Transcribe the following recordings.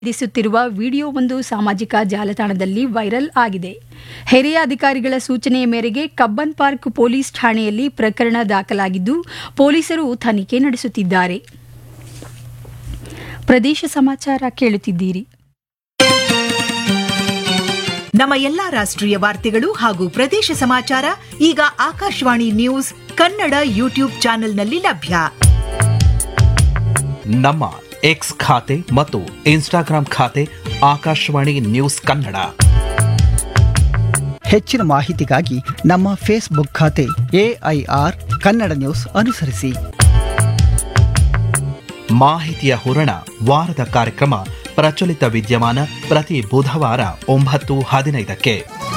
ವಿಧಿಸುತ್ತಿರುವ ವಿಡಿಯೋವೊಂದು ಸಾಮಾಜಿಕ ಜಾಲತಾಣದಲ್ಲಿ ವೈರಲ್ ಆಗಿದೆ ಹಿರಿಯ ಅಧಿಕಾರಿಗಳ ಸೂಚನೆಯ ಮೇರೆಗೆ ಕಬ್ಬನ್ ಪಾರ್ಕ್ ಪೊಲೀಸ್ ಠಾಣೆಯಲ್ಲಿ ಪ್ರಕರಣ ದಾಖಲಾಗಿದ್ದು ಪೊಲೀಸರು ತನಿಖೆ ನಡೆಸುತ್ತಿದ್ದಾರೆ ಪ್ರದೇಶ ಸಮಾಚಾರ ಕೇಳುತ್ತಿದ್ದೀರಿ ನಮ್ಮ ಎಲ್ಲಾ ರಾಷ್ಟ್ರೀಯ ವಾರ್ತೆಗಳು ಹಾಗೂ ಪ್ರದೇಶ ಸಮಾಚಾರ ಈಗ ಆಕಾಶವಾಣಿ ನ್ಯೂಸ್ ಕನ್ನಡ ಯೂಟ್ಯೂಬ್ ಚಾನೆಲ್ನಲ್ಲಿ ಲಭ್ಯ ನಮ್ಮ ಎಕ್ಸ್ ಖಾತೆ ಮತ್ತು ಇನ್ಸ್ಟಾಗ್ರಾಂ ಖಾತೆ ಆಕಾಶವಾಣಿ ನ್ಯೂಸ್ ಕನ್ನಡ ಹೆಚ್ಚಿನ ಮಾಹಿತಿಗಾಗಿ ನಮ್ಮ ಫೇಸ್ಬುಕ್ ಖಾತೆ ಎಐಆರ್ ಕನ್ನಡ ನ್ಯೂಸ್ ಅನುಸರಿಸಿ ಮಾಹಿತಿಯ ಹೂರಣ ವಾರದ ಕಾರ್ಯಕ್ರಮ ಪ್ರಚಲಿತ ವಿದ್ಯಮಾನ ಪ್ರತಿ ಬುಧವಾರ ಒಂಬತ್ತು ಹದಿನೈದಕ್ಕೆ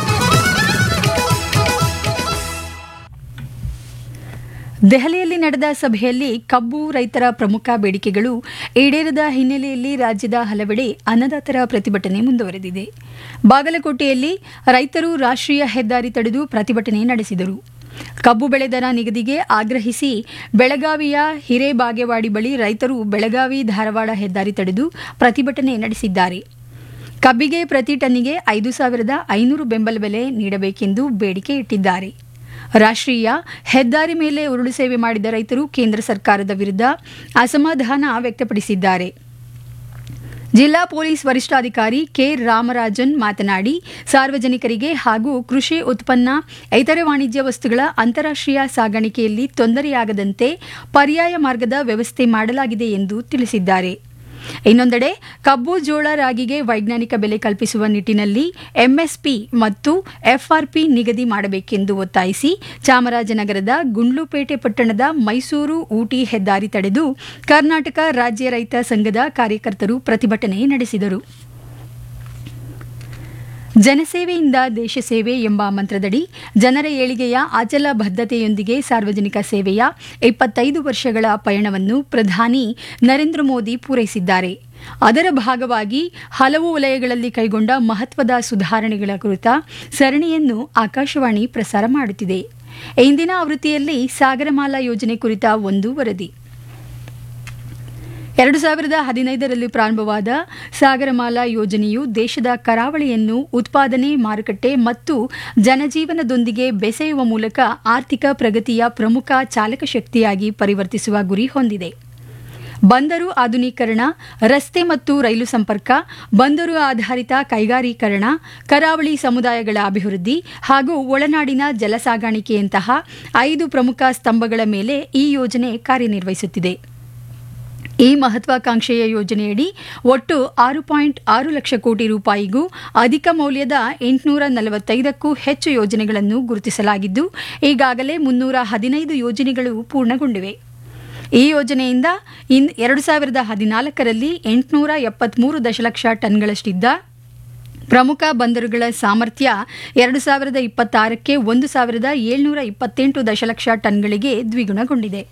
ದೆಹಲಿಯಲ್ಲಿ ನಡೆದ ಸಭೆಯಲ್ಲಿ ಕಬ್ಬು ರೈತರ ಪ್ರಮುಖ ಬೇಡಿಕೆಗಳು ಈಡೇರದ ಹಿನ್ನೆಲೆಯಲ್ಲಿ ರಾಜ್ಯದ ಹಲವೆಡೆ ಅನ್ನದಾತರ ಪ್ರತಿಭಟನೆ ಮುಂದುವರೆದಿದೆ ಬಾಗಲಕೋಟೆಯಲ್ಲಿ ರೈತರು ರಾಷ್ಟ್ರೀಯ ಹೆದ್ದಾರಿ ತಡೆದು ಪ್ರತಿಭಟನೆ ನಡೆಸಿದರು ಕಬ್ಬು ಬೆಳೆ ದರ ನಿಗದಿಗೆ ಆಗ್ರಹಿಸಿ ಬೆಳಗಾವಿಯ ಹಿರೇಬಾಗೇವಾಡಿ ಬಳಿ ರೈತರು ಬೆಳಗಾವಿ ಧಾರವಾಡ ಹೆದ್ದಾರಿ ತಡೆದು ಪ್ರತಿಭಟನೆ ನಡೆಸಿದ್ದಾರೆ ಕಬ್ಬಿಗೆ ಪ್ರತಿ ಟನ್ನಿಗೆ ಐದು ಸಾವಿರದ ಐನೂರು ಬೆಂಬಲ ಬೆಲೆ ನೀಡಬೇಕೆಂದು ಬೇಡಿಕೆ ಇಟ್ಟಿದ್ದಾರೆ ರಾಷ್ಟ್ರೀಯ ಹೆದ್ದಾರಿ ಮೇಲೆ ಉರುಳು ಸೇವೆ ಮಾಡಿದ ರೈತರು ಕೇಂದ್ರ ಸರ್ಕಾರದ ವಿರುದ್ಧ ಅಸಮಾಧಾನ ವ್ಯಕ್ತಪಡಿಸಿದ್ದಾರೆ ಜಿಲ್ಲಾ ಪೊಲೀಸ್ ವರಿಷ್ಠಾಧಿಕಾರಿ ಕೆ ರಾಮರಾಜನ್ ಮಾತನಾಡಿ ಸಾರ್ವಜನಿಕರಿಗೆ ಹಾಗೂ ಕೃಷಿ ಉತ್ಪನ್ನ ಇತರೆ ವಾಣಿಜ್ಯ ವಸ್ತುಗಳ ಅಂತಾರಾಷ್ಟ್ರೀಯ ಸಾಗಾಣಿಕೆಯಲ್ಲಿ ತೊಂದರೆಯಾಗದಂತೆ ಪರ್ಯಾಯ ಮಾರ್ಗದ ವ್ಯವಸ್ಥೆ ಮಾಡಲಾಗಿದೆ ಎಂದು ತಿಳಿಸಿದ್ದಾರೆ ಇನ್ನೊಂದೆಡೆ ಕಬ್ಬು ಜೋಳ ರಾಗಿಗೆ ವೈಜ್ಞಾನಿಕ ಬೆಲೆ ಕಲ್ಪಿಸುವ ನಿಟ್ಟಿನಲ್ಲಿ ಎಂಎಸ್ಪಿ ಮತ್ತು ಎಫ್ಆರ್ಪಿ ನಿಗದಿ ಮಾಡಬೇಕೆಂದು ಒತ್ತಾಯಿಸಿ ಚಾಮರಾಜನಗರದ ಗುಂಡ್ಲುಪೇಟೆ ಪಟ್ಟಣದ ಮೈಸೂರು ಊಟಿ ಹೆದ್ದಾರಿ ತಡೆದು ಕರ್ನಾಟಕ ರಾಜ್ಯ ರೈತ ಸಂಘದ ಕಾರ್ಯಕರ್ತರು ಪ್ರತಿಭಟನೆ ನಡೆಸಿದರು ಜನಸೇವೆಯಿಂದ ದೇಶ ಸೇವೆ ಎಂಬ ಮಂತ್ರದಡಿ ಜನರ ಏಳಿಗೆಯ ಅಚಲ ಬದ್ಧತೆಯೊಂದಿಗೆ ಸಾರ್ವಜನಿಕ ಸೇವೆಯ ಇಪ್ಪತ್ತೈದು ವರ್ಷಗಳ ಪಯಣವನ್ನು ಪ್ರಧಾನಿ ನರೇಂದ್ರ ಮೋದಿ ಪೂರೈಸಿದ್ದಾರೆ ಅದರ ಭಾಗವಾಗಿ ಹಲವು ವಲಯಗಳಲ್ಲಿ ಕೈಗೊಂಡ ಮಹತ್ವದ ಸುಧಾರಣೆಗಳ ಕುರಿತ ಸರಣಿಯನ್ನು ಆಕಾಶವಾಣಿ ಪ್ರಸಾರ ಮಾಡುತ್ತಿದೆ ಇಂದಿನ ಆವೃತ್ತಿಯಲ್ಲಿ ಸಾಗರಮಾಲಾ ಯೋಜನೆ ಕುರಿತ ಒಂದು ವರದಿ ಎರಡು ಸಾವಿರದ ಹದಿನೈದರಲ್ಲಿ ಪ್ರಾರಂಭವಾದ ಸಾಗರಮಾಲಾ ಯೋಜನೆಯು ದೇಶದ ಕರಾವಳಿಯನ್ನು ಉತ್ಪಾದನೆ ಮಾರುಕಟ್ಟೆ ಮತ್ತು ಜನಜೀವನದೊಂದಿಗೆ ಬೆಸೆಯುವ ಮೂಲಕ ಆರ್ಥಿಕ ಪ್ರಗತಿಯ ಪ್ರಮುಖ ಚಾಲಕ ಶಕ್ತಿಯಾಗಿ ಪರಿವರ್ತಿಸುವ ಗುರಿ ಹೊಂದಿದೆ ಬಂದರು ಆಧುನೀಕರಣ ರಸ್ತೆ ಮತ್ತು ರೈಲು ಸಂಪರ್ಕ ಬಂದರು ಆಧಾರಿತ ಕೈಗಾರೀಕರಣ ಕರಾವಳಿ ಸಮುದಾಯಗಳ ಅಭಿವೃದ್ಧಿ ಹಾಗೂ ಒಳನಾಡಿನ ಜಲ ಸಾಗಾಣಿಕೆಯಂತಹ ಐದು ಪ್ರಮುಖ ಸ್ತಂಭಗಳ ಮೇಲೆ ಈ ಯೋಜನೆ ಕಾರ್ಯನಿರ್ವಹಿಸುತ್ತಿದೆ ಈ ಮಹತ್ವಾಕಾಂಕ್ಷೆಯ ಯೋಜನೆಯಡಿ ಒಟ್ಟು ಆರು ಪಾಯಿಂಟ್ ಆರು ಲಕ್ಷ ಕೋಟಿ ರೂಪಾಯಿಗೂ ಅಧಿಕ ಮೌಲ್ಯದ ಎಂಟುನೂರ ನಲವತ್ತೈದಕ್ಕೂ ಹೆಚ್ಚು ಯೋಜನೆಗಳನ್ನು ಗುರುತಿಸಲಾಗಿದ್ದು ಈಗಾಗಲೇ ಮುನ್ನೂರ ಹದಿನೈದು ಯೋಜನೆಗಳು ಪೂರ್ಣಗೊಂಡಿವೆ ಈ ಯೋಜನೆಯಿಂದ ಇನ್ ಎರಡು ಸಾವಿರದ ಹದಿನಾಲ್ಕರಲ್ಲಿ ಎಂಟುನೂರ ಎಪ್ಪತ್ಮೂರು ದಶಲಕ್ಷ ಟನ್ಗಳಷ್ಟಿದ್ದ ಪ್ರಮುಖ ಬಂದರುಗಳ ಸಾಮರ್ಥ್ಯ ಎರಡು ಸಾವಿರದ ಇಪ್ಪತ್ತಾರಕ್ಕೆ ಒಂದು ಸಾವಿರದ ಏಳ್ನೂರ ಇಪ್ಪತ್ತೆಂಟು ದಶಲಕ್ಷ ಟನ್ಗಳಿಗೆ ದ್ವಿಗುಣಗೊಂಡಿದೆ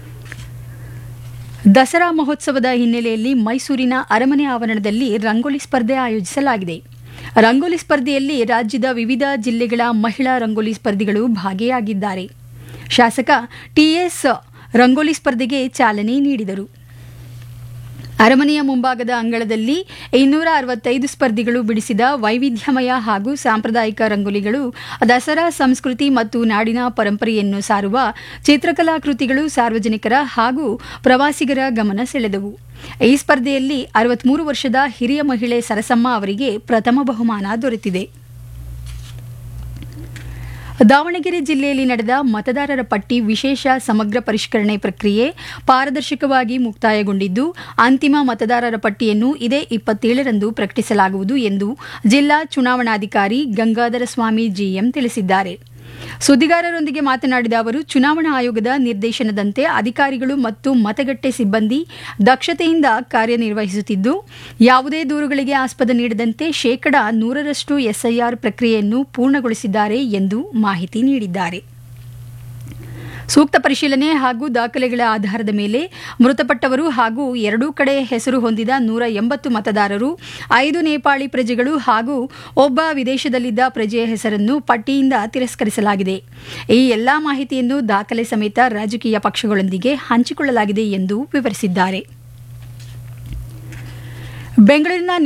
ದಸರಾ ಮಹೋತ್ಸವದ ಹಿನ್ನೆಲೆಯಲ್ಲಿ ಮೈಸೂರಿನ ಅರಮನೆ ಆವರಣದಲ್ಲಿ ರಂಗೋಲಿ ಸ್ಪರ್ಧೆ ಆಯೋಜಿಸಲಾಗಿದೆ ರಂಗೋಲಿ ಸ್ಪರ್ಧೆಯಲ್ಲಿ ರಾಜ್ಯದ ವಿವಿಧ ಜಿಲ್ಲೆಗಳ ಮಹಿಳಾ ರಂಗೋಲಿ ಸ್ಪರ್ಧಿಗಳು ಭಾಗಿಯಾಗಿದ್ದಾರೆ ಶಾಸಕ ಟಿಎಸ್ ರಂಗೋಲಿ ಸ್ಪರ್ಧೆಗೆ ಚಾಲನೆ ನೀಡಿದರು ಅರಮನೆಯ ಮುಂಭಾಗದ ಅಂಗಳದಲ್ಲಿ ಇನ್ನೂರ ಅರವತ್ತೈದು ಸ್ಪರ್ಧಿಗಳು ಬಿಡಿಸಿದ ವೈವಿಧ್ಯಮಯ ಹಾಗೂ ಸಾಂಪ್ರದಾಯಿಕ ರಂಗೋಲಿಗಳು ದಸರಾ ಸಂಸ್ಕೃತಿ ಮತ್ತು ನಾಡಿನ ಪರಂಪರೆಯನ್ನು ಸಾರುವ ಚಿತ್ರಕಲಾ ಕೃತಿಗಳು ಸಾರ್ವಜನಿಕರ ಹಾಗೂ ಪ್ರವಾಸಿಗರ ಗಮನ ಸೆಳೆದವು ಈ ಸ್ಪರ್ಧೆಯಲ್ಲಿ ಅರವತ್ಮೂರು ವರ್ಷದ ಹಿರಿಯ ಮಹಿಳೆ ಸರಸಮ್ಮ ಅವರಿಗೆ ಪ್ರಥಮ ಬಹುಮಾನ ದೊರೆತಿದೆ ದಾವಣಗೆರೆ ಜಿಲ್ಲೆಯಲ್ಲಿ ನಡೆದ ಮತದಾರರ ಪಟ್ಟಿ ವಿಶೇಷ ಸಮಗ್ರ ಪರಿಷ್ಕರಣೆ ಪ್ರಕ್ರಿಯೆ ಪಾರದರ್ಶಕವಾಗಿ ಮುಕ್ತಾಯಗೊಂಡಿದ್ದು ಅಂತಿಮ ಮತದಾರರ ಪಟ್ಟಿಯನ್ನು ಇದೇ ಇಪ್ಪತ್ತೇಳರಂದು ಪ್ರಕಟಿಸಲಾಗುವುದು ಎಂದು ಜಿಲ್ಲಾ ಚುನಾವಣಾಧಿಕಾರಿ ಗಂಗಾಧರ ಸ್ವಾಮಿ ಜಿಎಂ ತಿಳಿಸಿದ್ದಾರೆ ಸುದ್ದಿಗಾರರೊಂದಿಗೆ ಮಾತನಾಡಿದ ಅವರು ಚುನಾವಣಾ ಆಯೋಗದ ನಿರ್ದೇಶನದಂತೆ ಅಧಿಕಾರಿಗಳು ಮತ್ತು ಮತಗಟ್ಟೆ ಸಿಬ್ಬಂದಿ ದಕ್ಷತೆಯಿಂದ ಕಾರ್ಯನಿರ್ವಹಿಸುತ್ತಿದ್ದು ಯಾವುದೇ ದೂರುಗಳಿಗೆ ಆಸ್ಪದ ನೀಡದಂತೆ ಶೇಕಡಾ ನೂರರಷ್ಟು ಎಸ್ಐಆರ್ ಪ್ರಕ್ರಿಯೆಯನ್ನು ಪೂರ್ಣಗೊಳಿಸಿದ್ದಾರೆ ಎಂದು ಮಾಹಿತಿ ನೀಡಿದ್ದಾರೆ ಸೂಕ್ತ ಪರಿಶೀಲನೆ ಹಾಗೂ ದಾಖಲೆಗಳ ಆಧಾರದ ಮೇಲೆ ಮೃತಪಟ್ಟವರು ಹಾಗೂ ಎರಡೂ ಕಡೆ ಹೆಸರು ಹೊಂದಿದ ನೂರ ಎಂಬತ್ತು ಮತದಾರರು ಐದು ನೇಪಾಳಿ ಪ್ರಜೆಗಳು ಹಾಗೂ ಒಬ್ಬ ವಿದೇಶದಲ್ಲಿದ್ದ ಪ್ರಜೆಯ ಹೆಸರನ್ನು ಪಟ್ಟಿಯಿಂದ ತಿರಸ್ಕರಿಸಲಾಗಿದೆ ಈ ಎಲ್ಲಾ ಮಾಹಿತಿಯನ್ನು ದಾಖಲೆ ಸಮೇತ ರಾಜಕೀಯ ಪಕ್ಷಗಳೊಂದಿಗೆ ಹಂಚಿಕೊಳ್ಳಲಾಗಿದೆ ಎಂದು ವಿವರಿಸಿದ್ದಾರೆ ಬೆಂಗಳೂರಿನ